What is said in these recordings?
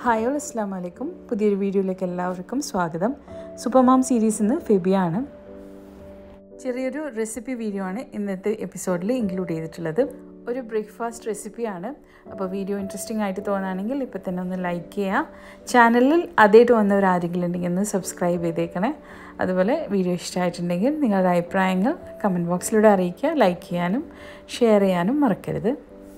hi all അസ്സാം വലൈക്കും പുതിയൊരു വീഡിയോയിലേക്ക് എല്ലാവർക്കും സ്വാഗതം സൂപ്പർമാം സീരീസിൽ നിന്ന് ഫെബിയാണ് ചെറിയൊരു റെസിപ്പി വീഡിയോ ആണ് ഇന്നത്തെ എപ്പിസോഡിൽ ഇൻക്ലൂഡ് ചെയ്തിട്ടുള്ളത് ഒരു ബ്രേക്ക്ഫാസ്റ്റ് റെസിപ്പിയാണ് അപ്പോൾ വീഡിയോ ഇൻട്രസ്റ്റിംഗ് ആയിട്ട് തോന്നുകയാണെങ്കിൽ ഇപ്പോൾ തന്നെ ഒന്ന് ലൈക്ക് ചെയ്യുക ചാനലിൽ ആദ്യമായിട്ട് വന്നവർ ആരെങ്കിലും ഉണ്ടെങ്കിൽ ഒന്ന് സബ്സ്ക്രൈബ് ചെയ്തേക്കണേ അതുപോലെ വീഡിയോ ഇഷ്ടമായിട്ടുണ്ടെങ്കിൽ നിങ്ങളുടെ അഭിപ്രായങ്ങൾ കമൻറ്റ് ബോക്സിലൂടെ അറിയിക്കുക ലൈക്ക് ചെയ്യാനും ഷെയർ ചെയ്യാനും മറക്കരുത്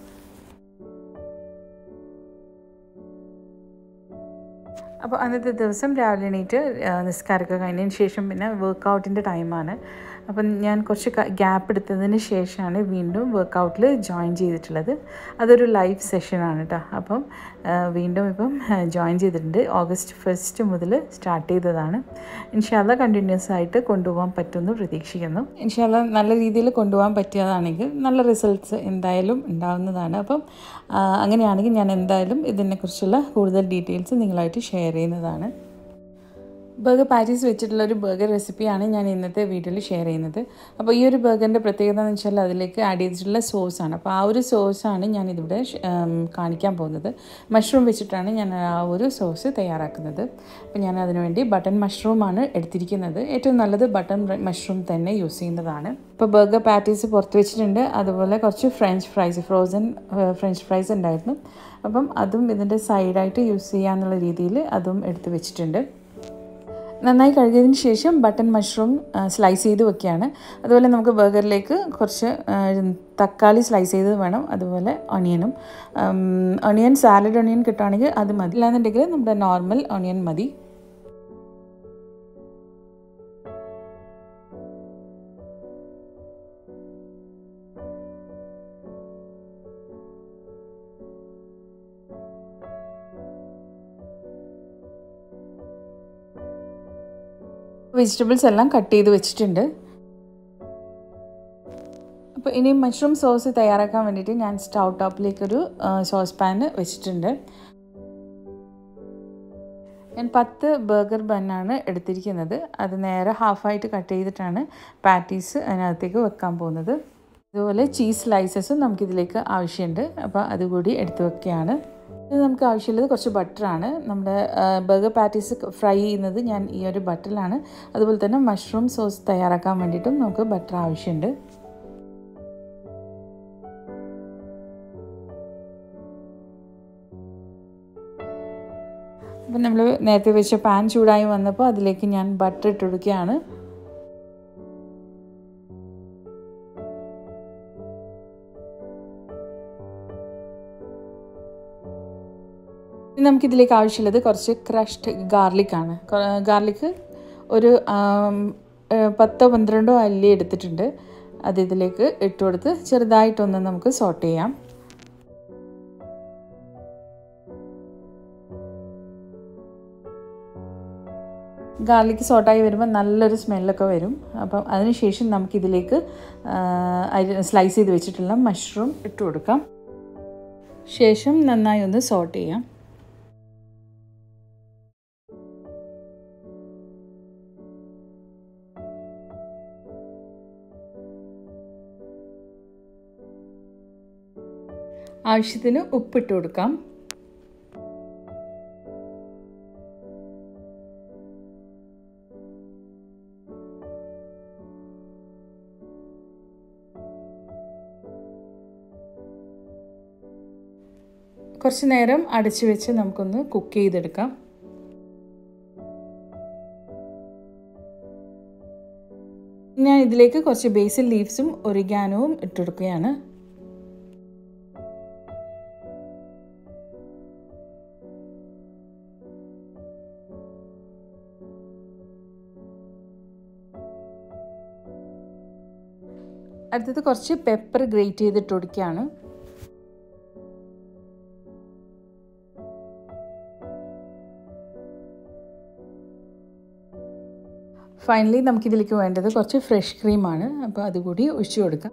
അപ്പോൾ അന്നത്തെ ദിവസം രാവിലെ എണീറ്റ് നിസ്കാരമൊക്കെ കഴിഞ്ഞതിന് ശേഷം പിന്നെ വർക്കൗട്ടിൻ്റെ ടൈമാണ് അപ്പം ഞാൻ കുറച്ച് ഗ്യാപ്പ് എടുത്തതിന് ശേഷമാണ് വീണ്ടും വർക്കൗട്ടിൽ ജോയിൻ ചെയ്തിട്ടുള്ളത് അതൊരു ലൈവ് സെഷനാണ് കേട്ടോ അപ്പം വീണ്ടും ഇപ്പം ജോയിൻ ചെയ്തിട്ടുണ്ട് ഓഗസ്റ്റ് ഫസ്റ്റ് മുതൽ സ്റ്റാർട്ട് ചെയ്തതാണ് ഇൻഷാല്ല കണ്ടിന്യൂസ് ആയിട്ട് കൊണ്ടുപോകാൻ പറ്റുമെന്ന് പ്രതീക്ഷിക്കുന്നു ഇൻഷാല്ല നല്ല രീതിയിൽ കൊണ്ടുപോകാൻ പറ്റിയതാണെങ്കിൽ നല്ല റിസൾട്ട്സ് എന്തായാലും ഉണ്ടാവുന്നതാണ് അപ്പം അങ്ങനെയാണെങ്കിൽ ഞാൻ എന്തായാലും ഇതിനെക്കുറിച്ചുള്ള കൂടുതൽ ഡീറ്റെയിൽസ് നിങ്ങളായിട്ട് ഷെയർ ചെയ്യുന്നതാണ് ബർഗർ പാറ്റീസ് വെച്ചിട്ടുള്ള ഒരു ബർഗർ റെസിപ്പിയാണ് ഞാൻ ഇന്നത്തെ വീഡിയോയിൽ ഷെയർ ചെയ്യുന്നത് അപ്പോൾ ഈ ഒരു ബർഗറിൻ്റെ പ്രത്യേകത എന്ന് വെച്ചാൽ അതിലേക്ക് ആഡ് ചെയ്തിട്ടുള്ള സോസാണ് അപ്പോൾ ആ ഒരു സോസാണ് ഞാൻ ഇതിവിടെ കാണിക്കാൻ പോകുന്നത് മഷ്റൂം വെച്ചിട്ടാണ് ഞാൻ ആ ഒരു സോസ് തയ്യാറാക്കുന്നത് അപ്പോൾ ഞാൻ അതിനുവേണ്ടി ബട്ടൺ മഷ്റൂമാണ് എടുത്തിരിക്കുന്നത് ഏറ്റവും നല്ലത് ബട്ടൺ മഷ്റൂം തന്നെ യൂസ് ചെയ്യുന്നതാണ് ഇപ്പോൾ ബർഗർ പാറ്റീസ് പുറത്ത് വെച്ചിട്ടുണ്ട് അതുപോലെ കുറച്ച് French fries frozen French fries ഉണ്ടായിരുന്നു അപ്പം അതും ഇതിൻ്റെ സൈഡായിട്ട് യൂസ് ചെയ്യാന്നുള്ള രീതിയിൽ അതും എടുത്ത് വെച്ചിട്ടുണ്ട് നന്നായി കഴുകിയതിന് ശേഷം ബട്ടൺ മഷ്റൂം സ്ലൈസ് ചെയ്ത് വെക്കുകയാണ് അതുപോലെ നമുക്ക് ബർഗറിലേക്ക് കുറച്ച് തക്കാളി സ്ലൈസ് ചെയ്ത് വേണം അതുപോലെ ഒണിയനും ഒണിയൻ സാലഡ് ഒണിയൻ കിട്ടുകയാണെങ്കിൽ അത് മതി ഇല്ലാന്നുണ്ടെങ്കിൽ നമ്മുടെ നോർമൽ ഒണിയൻ മതി വെജിറ്റബിൾസ് എല്ലാം കട്ട് ചെയ്ത് വെച്ചിട്ടുണ്ട് അപ്പോൾ ഇനി മഷ്റൂം സോസ് തയ്യാറാക്കാൻ വേണ്ടിയിട്ട് ഞാൻ സ്റ്റൗ ടോപ്പിലേക്കൊരു സോസ് പാന് വെച്ചിട്ടുണ്ട് ഞാൻ പത്ത് ബർഗർ ബണ്ണാണ് എടുത്തിരിക്കുന്നത് അത് നേരെ ഹാഫായിട്ട് കട്ട് ചെയ്തിട്ടാണ് പാറ്റീസ് അതിനകത്തേക്ക് വെക്കാൻ പോകുന്നത് അതുപോലെ ചീസ് സ്ലൈസസും നമുക്കിതിലേക്ക് ആവശ്യമുണ്ട് അപ്പോൾ അതുകൂടി എടുത്ത് വെക്കുകയാണ് ഇത് നമുക്ക് ആവശ്യമുള്ളത് കുറച്ച് ബട്ടറാണ് നമ്മുടെ ബർഗർ പാറ്റീസ് ഫ്രൈ ചെയ്യുന്നത് ഞാൻ ഈ ഒരു ബട്ടറിലാണ് അതുപോലെ തന്നെ മഷ്റൂം സോസ് തയ്യാറാക്കാൻ വേണ്ടിയിട്ടും നമുക്ക് ബട്ടർ ആവശ്യമുണ്ട് അപ്പം നമ്മൾ നേരത്തെ വെച്ച പാൻ ചൂടായി വന്നപ്പോൾ അതിലേക്ക് ഞാൻ ബട്ടർ ഇട്ട് കൊടുക്കുകയാണ് നമുക്കിതിലേക്ക് ആവശ്യമുള്ളത് കുറച്ച് ക്രഷ്ഡ് ഗാർലിക്കാണ് ഗാർലിക്ക് ഒരു പത്തോ പന്ത്രണ്ടോ അല്ലി എടുത്തിട്ടുണ്ട് അത് ഇതിലേക്ക് ഇട്ട് കൊടുത്ത് ചെറുതായിട്ടൊന്ന് നമുക്ക് സോട്ട് ചെയ്യാം ഗാർലിക്ക് സോട്ടായി വരുമ്പോൾ നല്ലൊരു സ്മെല്ലൊക്കെ വരും അപ്പം അതിനുശേഷം നമുക്കിതിലേക്ക് സ്ലൈസ് ചെയ്ത് വെച്ചിട്ടുള്ള മഷ്റൂം ഇട്ട് കൊടുക്കാം ശേഷം നന്നായി ഒന്ന് സോട്ട് ചെയ്യാം ആവശ്യത്തിന് ഉപ്പിട്ട് കൊടുക്കാം കുറച്ച് നേരം അടച്ചു വെച്ച് നമുക്കൊന്ന് കുക്ക് ചെയ്തെടുക്കാം ഞാൻ ഇതിലേക്ക് കുറച്ച് ബേസിൽ ലീവ്സും ഒറിഗാനോവും ഇട്ടെടുക്കുകയാണ് അടുത്തത് കുറച്ച് പെപ്പർ ഗ്രേറ്റ് ചെയ്തിട്ട് കൊടുക്കുകയാണ് ഫൈനലി നമുക്കിതിലേക്ക് വേണ്ടത് കുറച്ച് ഫ്രഷ് ക്രീമാണ് അപ്പോൾ അതുകൂടി ഒഴിച്ചു കൊടുക്കാം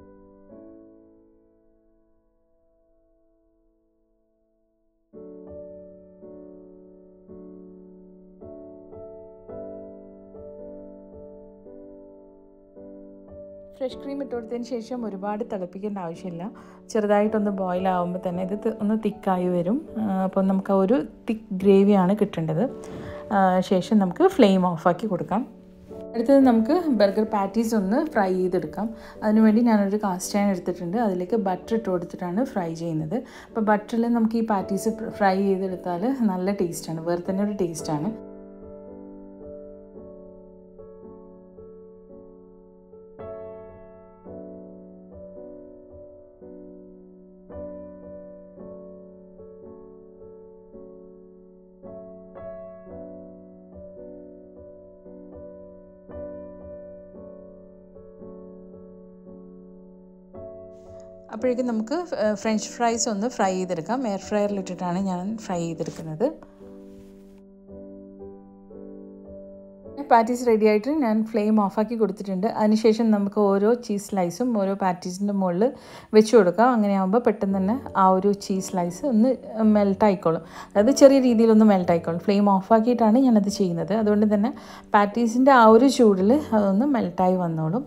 ഫ്രഷ് ക്രീം ഇട്ട് കൊടുത്തതിന് ശേഷം ഒരുപാട് തിളപ്പിക്കേണ്ട ആവശ്യമില്ല ചെറുതായിട്ടൊന്ന് ബോയിൽ ആകുമ്പോൾ തന്നെ ഇത് തി- ഒന്ന് തിക്കായി വരും ആ, അപ്പോൾ നമുക്ക് ആ ഒരു തിക്ക് ഗ്രേവിയാണ് കിട്ടേണ്ടത് ആ, ശേഷം നമുക്ക് ഫ്ലെയിം ഓഫാക്കി കൊടുക്കാം അടുത്തത് നമുക്ക് ബർഗർ പാറ്റീസ് ഒന്ന് ഫ്രൈ ചെയ്തെടുക്കാം അതിനുവേണ്ടി ഞാനൊരു കാസ്റ്റ് പാൻ എടുത്തിട്ടുണ്ട് അതിലേക്ക് ബട്ടർ ഇട്ട് കൊടുത്തിട്ടാണ് ഫ്രൈ ചെയ്യുന്നത് അപ്പോൾ ബട്ടറിൽ നമുക്ക് ഈ പാറ്റീസ് ഫ്രൈ ചെയ്തെടുത്താൽ നല്ല ടേസ്റ്റാണ് വേറെ തന്നെ ഒരു ടേസ്റ്റാണ് അപ്പോഴേക്കും നമുക്ക് ഫ്രഞ്ച് ഫ്രൈസ് ഒന്ന് ഫ്രൈ ചെയ്തെടുക്കാം എയർ ഫ്രയറിലിട്ടിട്ടാണ് ഞാൻ ഫ്രൈ ചെയ്തെടുക്കുന്നത് പാറ്റീസ് റെഡി ആയിട്ട് ഞാൻ ഫ്ലെയിം ഓഫാക്കി കൊടുത്തിട്ടുണ്ട് അതിനുശേഷം നമുക്ക് ഓരോ ചീസ് സ്ലൈസും ഓരോ പാറ്റീസിൻ്റെ മുകളിൽ വെച്ച് കൊടുക്കാം അങ്ങനെ ആകുമ്പോൾ പെട്ടെന്ന് തന്നെ ആ ഒരു ചീസ് സ്ലൈസ് ഒന്ന് മെൽറ്റ് ആയിക്കോളും അതായത് ചെറിയ രീതിയിലൊന്ന് മെൽറ്റ് ആയിക്കോളും ഫ്ലെയിം ഓഫാക്കിയിട്ടാണ് ഞാനത് ചെയ്യുന്നത് അതുകൊണ്ട് തന്നെ പാറ്റീസിൻ്റെ ആ ഒരു ചൂടിൽ അതൊന്ന് മെൽറ്റായി വന്നോളും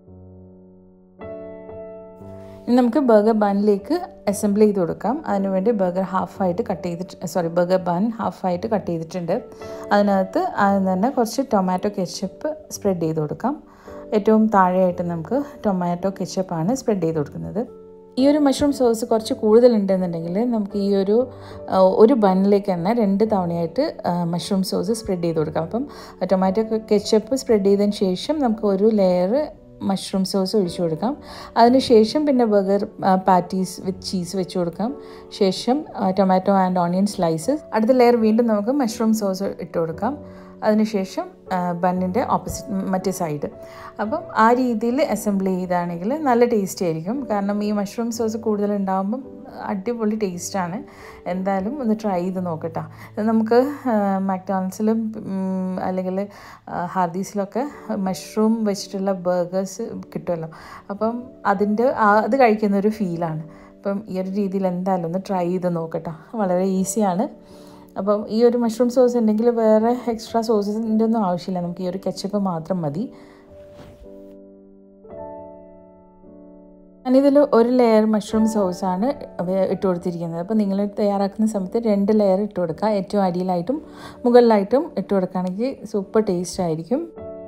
ഇനി നമുക്ക് ബർഗർ ബണ്ണിലേക്ക് അസംബിൾ ചെയ്ത് കൊടുക്കാം അതിനുവേണ്ടി ബർഗർ ഹാഫായിട്ട് കട്ട് ചെയ്തിട്ട് സോറി ബർഗർ ബൺ ഹാഫായിട്ട് കട്ട് ചെയ്തിട്ടുണ്ട് അതിനകത്ത് അതിന് തന്നെ കുറച്ച് ടൊമാറ്റോ കെച്ചപ്പ് സ്പ്രെഡ് ചെയ്ത് കൊടുക്കാം ഏറ്റവും താഴെയായിട്ട് നമുക്ക് ടൊമാറ്റോ കെച്ചപ്പാണ് സ്പ്രെഡ് ചെയ്ത് കൊടുക്കുന്നത് ഈ ഒരു മഷ്റൂം സോസ് കുറച്ച് കൂടുതലുണ്ടെന്നുണ്ടെങ്കിൽ നമുക്ക് ഈ ഒരു ആ, ഒരു ബണ്ണിലേക്ക് തന്നെ രണ്ട് തവണയായിട്ട് മഷ്റൂം സോസ് സ്പ്രെഡ് ചെയ്ത് കൊടുക്കാം അപ്പം ടൊമാറ്റോ കെച്ചപ്പ് സ്പ്രെഡ് ചെയ്തതിന് ശേഷം നമുക്ക് ഒരു ലെയർ മഷ്റൂം സോസ് ഒഴിച്ചു കൊടുക്കാം അതിനുശേഷം പിന്നെ ബർഗർ പാറ്റീസ് വിത്ത് ചീസ് വെച്ച് കൊടുക്കാം ശേഷം ടൊമാറ്റോ ആൻഡ് ഓണിയൻ സ്ലൈസസ് അടുത്ത ലെയർ വീണ്ടും നമുക്ക് മഷ്റൂം സോസ് ഇട്ട് കൊടുക്കാം അതിനുശേഷം ബണ്ണിൻ്റെ ഓപ്പോസിറ്റ് മറ്റേ സൈഡ് അപ്പം ആ രീതിയിൽ അസംബിൾ ചെയ്താണെങ്കിൽ നല്ല ടേസ്റ്റി ആയിരിക്കും കാരണം ഈ മഷ്റൂം സോസ് കൂടുതൽ ഉണ്ടാകുമ്പം അടിപൊളി ടേസ്റ്റാണ് എന്തായാലും ഒന്ന് ട്രൈ ചെയ്ത് നോക്കട്ടോ ഇത് നമുക്ക് മക്ഡോണൽസിലും അല്ലെങ്കിൽ ഹാർദീസിലൊക്കെ മഷ്റൂം വെച്ചിട്ടുള്ള ബർഗേഴ്സ് കിട്ടുമല്ലോ അപ്പം അതിൻ്റെ ആ- അത് കഴിക്കുന്ന ഒരു ഫീലാണ് അപ്പം ഈ ഒരു രീതിയിൽ എന്തായാലും ഒന്ന് ട്രൈ ചെയ്ത് നോക്കട്ടോ വളരെ ഈസിയാണ് അപ്പം ഈ ഒരു മഷ്റൂം സോസ് ഉണ്ടെങ്കിൽ വേറെ എക്സ്ട്രാ സോസസിൻ്റെ ഒന്നും ആവശ്യമില്ല നമുക്ക് ഈ ഒരു കെച്ചപ്പ് മാത്രം മതി ഞാനിതിൽ ഒരു ലെയർ മഷ്റൂം സോസാണ് ഇട്ട് കൊടുത്തിരിക്കുന്നത് അപ്പോൾ നിങ്ങൾ തയ്യാറാക്കുന്ന സമയത്ത് രണ്ട് ലെയർ ഇട്ട് കൊടുക്കുക ഏറ്റവും അടിയിലായിട്ടും മുകളിലായിട്ടും ഇട്ട് കൊടുക്കുകയാണെങ്കിൽ സൂപ്പർ ടേസ്റ്റ് ആയിരിക്കും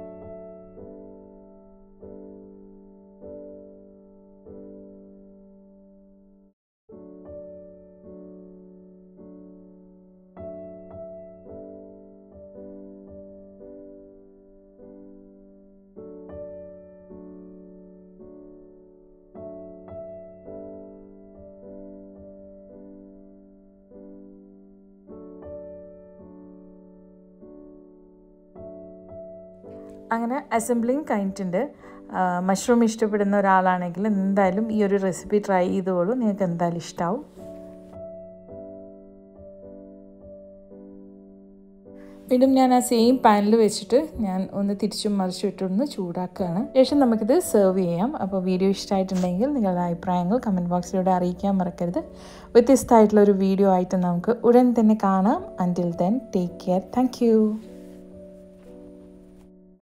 അങ്ങനെ അസംബ്ലിങ് കഴിഞ്ഞിട്ടുണ്ട് മഷ്റൂം ഇഷ്ടപ്പെടുന്ന ഒരാളാണെങ്കിൽ എന്തായാലും ഈ ഒരു റെസിപ്പി ട്രൈ ചെയ്തോളൂ നിങ്ങൾക്ക് എന്തായാലും ഇഷ്ടമാവും വീണ്ടും ഞാൻ ആ സെയിം പാനിൽ വെച്ചിട്ട് ഞാൻ ഒന്ന് തിരിച്ചും മറിച്ചും ഇട്ടൊന്ന് ചൂടാക്കുകയാണ് ശേഷം നമുക്കിത് സെർവ് ചെയ്യാം അപ്പോൾ വീഡിയോ ഇഷ്ടമായിട്ടുണ്ടെങ്കിൽ നിങ്ങളുടെ അഭിപ്രായങ്ങൾ കമൻറ്റ് ബോക്സിലൂടെ അറിയിക്കാൻ മറക്കരുത് വ്യത്യസ്തമായിട്ടുള്ള ഒരു വീഡിയോ ആയിട്ട് നമുക്ക് ഉടൻ തന്നെ കാണാം until then take care thank